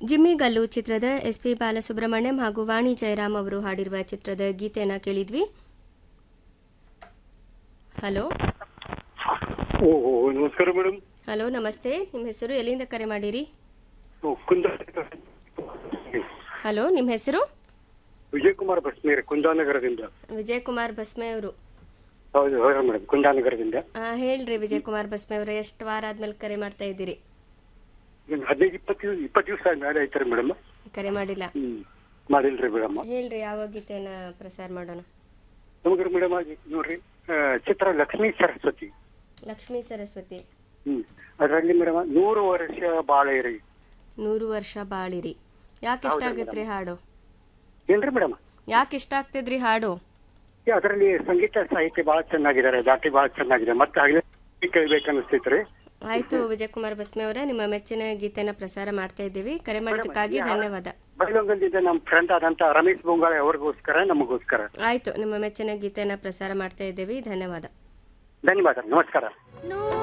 Jimmy ಗಲ್ಲು ಚಿತ್ರದ S P Balasubrahmanyam ಹಾಗೂ ವಾಣಿ ಜಯರಾಮ್ ಅವರು ಹಾಡಿರುವ ಚಿತ್ರದ ಗೀತೆಯನ್ನ ಕೇಳಿದ್ವಿ ಹಲೋ ಓ ಓ, ನಮಸ್ಕಾರ ಮೇಡಮ್ ಹಲೋ ನಮಸ್ತೆ ನಿಮ್ಮ ಹೆಸರು ಎಲ್ಲಿಂದ ಕರೆ ಮಾಡಿರಿ ಓ, ಕುಂದ ಹಲೋ ನಿಮ್ಮ ಹೆಸರು ವಿಜಯ್ ಕುಮಾರ್ ಬಸ್ಮೇರ್ ಕುಂದಾನಗರದಿಂದ ವಿಜಯ್ ಕುಮಾರ್ ಬಸ್ಮೆ ಅವರು ಹೌದು ಹೌದು ಮೇಡಮ್ ಕುಂದಾನಗರದಿಂದ ಹೇಳ್ರಿ ವಿಜಯ್ ಕುಮಾರ್ ಬಸ್ಮೆ ಅವರು ಎಷ್ಟು ವಾರ ಆದ್ಮೇಲೆ ಕರೆ ಮಾಡ್ತಾ ಇದ್ದೀರಿ ಒಂದು ಹದಿನೈದು ಇಪ್ಪತ್ತು ಇಪ್ಪತ್ತು ದಿವಸ ಮೇಲೆ ಆಯ್ತಾರೆ ಮೇಡಮ್ ಕರೆ ಮಾಡಿಲ್ಲ ಹ್ಮ್ ಮಾಡಿಲ್ರಿ ಮೇಡಮ್ ಹೇಳ್ರಿ ಯಾವ ಗೀತೆಯನ್ನ ಪ್ರಸಾರ ಮಾಡೋಣ ನಮಗ್ರಿ ಮೇಡಮ್ ಆಗಿ ನೋಡ್ರಿ ಆ, ಚಿತ್ರ ಲಕ್ಷ್ಮೀ ಸರಸ್ವತಿ ಲಕ್ಷ್ಮೀ ಸರಸ್ವತಿ ಹ್ಮ್ ಅದರಲ್ಲಿ ಮೇಡಮ್ ನೂರು ವರ್ಷ ಬಾಳೇರಿ ನೂರು ವರ್ಷ ಬಾಳಿರಿ ಯಾಕೆ ಇಷ್ಟ ಹೌದ್ರಿ ಆಗತ್ರಿ ಹಾಡು ಏನ್ರಿ ಮೇಡಮ್ ಯಾಕೆ ಇಷ್ಟ ಆಗ್ತದ್ರಿ ಹಾಡು ಅದರಲ್ಲಿ ಸಂಗೀತ ಸಾಹಿತ್ಯ ಬಹಳ ಚೆನ್ನಾಗಿದ್ದಾರೆ ದಾಟಿ ಬಹಳ ಚೆನ್ನಾಗಿದೆ ಮತ್ತೆ ಆಗಲೇ ಕೇಳ್ಬೇಕನ್ನಿಸ್ತೈತ್ರಿ ಆಯ್ತು ವಿಜಯ್ ಕುಮಾರ್ ಬಸ್ಮೆ ಅವರೇ ನಿಮ್ಮ ಮೆಚ್ಚಿನ ಗೀತೆನ ಪ್ರಸಾರ ಮಾಡ್ತಾ ಇದ್ದೀವಿ ಕರೆ ಮಾಡಿದ್ದಕ್ಕಾಗಿ ಧನ್ಯವಾದ ಬೈಲೊಂಗಲ್ದಿಂದ ನಮ್ಮ ಫ್ರೆಂಡ್ ಆದಂತ ರಮೇಶ್ ಬೊಂಗಾಳೆ ಅವ್ರಿಗೋಸ್ಕರ ನಮಗೋಸ್ಕರ ಆಯ್ತು ನಿಮ್ಮ ಮೆಚ್ಚಿನ ಗೀತೆನ ಪ್ರಸಾರ ಮಾಡ್ತಾ ಇದ್ದೀವಿ ಧನ್ಯವಾದ ಧನ್ಯವಾದ ನಮಸ್ಕಾರ ನೂರು